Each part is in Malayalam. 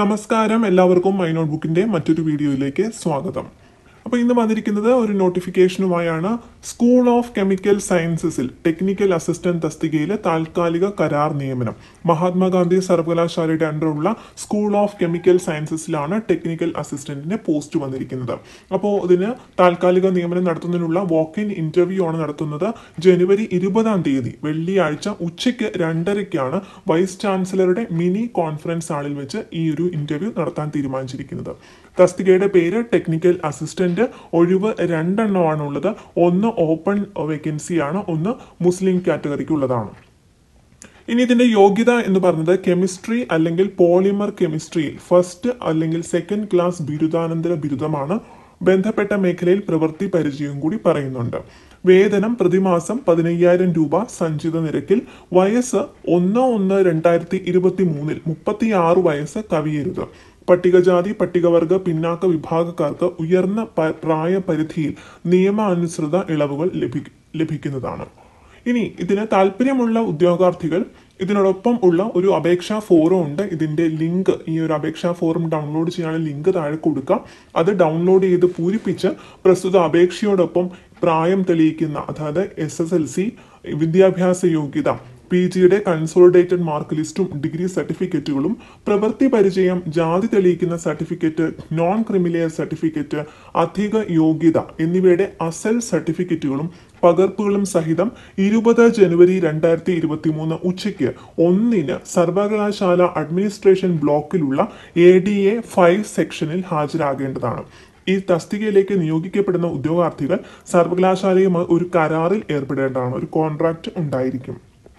നമസ്കാരം എല്ലാവർക്കും മൈ നോട്ട് ബുക്കിന്റെ മറ്റൊരു വീഡിയോയിലേക്ക് സ്വാഗതം അപ്പോൾ ഇന്ന് വന്നിരിക്കുന്നത് ഒരു നോട്ടിഫിക്കേഷനുമായാണ് school of chemical സയൻസസിൽ technical assistant തസ്തികയിലെ താൽക്കാലിക കരാർ നിയമനം മഹാത്മാഗാന്ധി സർവകലാശാലയുടെ അണ്ടറുള്ള school of chemical സയൻസസിലാണ് technical അസിസ്റ്റന്റിന്റെ post വന്നിരിക്കുന്നത് അപ്പോൾ ഇതിന് താൽക്കാലിക നിയമനം നടത്തുന്നതിനുള്ള വാക്ക് ഇൻ ഇന്റർവ്യൂ ആണ് നടത്തുന്നത് ജനുവരി ഇരുപതാം തീയതി വെള്ളിയാഴ്ച ഉച്ചയ്ക്ക് രണ്ടരയ്ക്കാണ് വൈസ് ചാൻസലറുടെ മിനി കോൺഫറൻസ് ഹാളിൽ വെച്ച് ഈ ഒരു ഇന്റർവ്യൂ നടത്താൻ തീരുമാനിച്ചിരിക്കുന്നത് തസ്തികയുടെ പേര് ടെക്നിക്കൽ അസിസ്റ്റന്റ് ഒഴിവ് രണ്ടെണ്ണമാണ് ഉള്ളത് ഒന്ന് ഓപ്പൺ വേക്കൻസിയാണ് ഒന്ന് മുസ്ലിം കാറ്റഗറിക്കുള്ളതാണ് ഇനി ഇതിന്റെ യോഗ്യത എന്ന് പറയുന്നത് കെമിസ്ട്രി അല്ലെങ്കിൽ പോളിമർ കെമിസ്ട്രിയിൽ ഫസ്റ്റ് അല്ലെങ്കിൽ സെക്കൻഡ് ക്ലാസ് ബിരുദാനന്തര ബിരുദമാണ് ബന്ധപ്പെട്ട മേഖലയിൽ പ്രവൃത്തി പരിചയവും കൂടി പറയുന്നുണ്ട് വേതനം പ്രതിമാസം പതിനയ്യായിരം രൂപ സഞ്ചിത നിരക്കിൽ വയസ്സ് ഒന്ന് ഒന്ന് രണ്ടായിരത്തി ഇരുപത്തി മൂന്നിൽ മുപ്പത്തി ആറ് വയസ്സ് കവിയരുത് പട്ടികജാതി പട്ടികവർഗ പിന്നാക്ക വിഭാഗക്കാർക്ക് ഉയർന്ന പ- പ്രായപരിധിയിൽ നിയമാനുസൃത ഇളവുകൾ ലഭി ലഭിക്കുന്നതാണ് ഇനി ഇതിന് താല്പര്യമുള്ള ഉദ്യോഗാർത്ഥികൾ ഇതിനോടൊപ്പം ഉള്ള ഒരു അപേക്ഷാ ഫോറം ഉണ്ട് ഇതിന്റെ ലിങ്ക് ഈ ഒരു അപേക്ഷാ ഫോറം ഡൗൺലോഡ് ചെയ്യാനുള്ള ലിങ്ക് താഴെ കൊടുക്കാം അത് ഡൗൺലോഡ് ചെയ്ത് പൂരിപ്പിച്ച് പ്രസ്തുത അപേക്ഷയോടൊപ്പം പ്രായം തെളിയിക്കുന്ന അതായത് എസ് എസ് എൽ സി വിദ്യാഭ്യാസ യോഗ്യത പി ജിയുടെ കൺസോളിഡേറ്റഡ് മാർക്ക് ലിസ്റ്റും ഡിഗ്രി സർട്ടിഫിക്കറ്റുകളും പ്രവൃത്തി പരിചയം ജാതി തെളിയിക്കുന്ന സർട്ടിഫിക്കറ്റ് നോൺ ക്രിമിലിയർ സർട്ടിഫിക്കറ്റ് അധിക യോഗ്യത എന്നിവയുടെ അസൽ സർട്ടിഫിക്കറ്റുകളും പകർപ്പുകളും സഹിതം ഇരുപത് ജനുവരി രണ്ടായിരത്തി ഇരുപത്തി മൂന്ന് ഉച്ചയ്ക്ക് ഒന്നിന് സർവകലാശാല അഡ്മിനിസ്ട്രേഷൻ ബ്ലോക്കിലുള്ള എ ഡി എ ഫൈവ് സെക്ഷനിൽ ഹാജരാകേണ്ടതാണ് ഈ തസ്തികയിലേക്ക് നിയോഗിക്കപ്പെടുന്ന ഉദ്യോഗാർത്ഥികൾ സർവകലാശാലയുമായി ഒരു കരാറിൽ ഏർപ്പെടേണ്ടതാണ് ഒരു കോൺട്രാക്ട് ഉണ്ടായിരിക്കും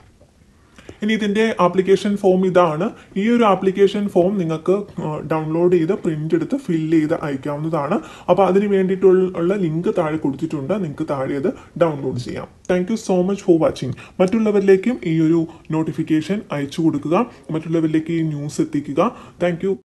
ഇനി ഇതിന്റെ ആപ്ലിക്കേഷൻ ഫോം ഇതാണ് ഈ ഒരു ആപ്ലിക്കേഷൻ ഫോം നിങ്ങൾക്ക് ഡൗൺലോഡ് ചെയ്ത് പ്രിന്റ് എടുത്ത് ഫില്ല് ചെയ്ത് അയക്കാവുന്നതാണ് അപ്പോൾ അതിന് വേണ്ടിയിട്ടുള്ള ലിങ്ക് താഴെ കൊടുത്തിട്ടുണ്ട് നിങ്ങൾക്ക് താഴെ അത് ഡൗൺലോഡ് ചെയ്യാം thank you so much for watching മറ്റുള്ളവരിലേക്കും ഈ ഒരു നോട്ടിഫിക്കേഷൻ അയച്ചു കൊടുക്കുക മറ്റുള്ളവരിലേക്ക് ഈ ന്യൂസ് എത്തിക്കുക താങ്ക്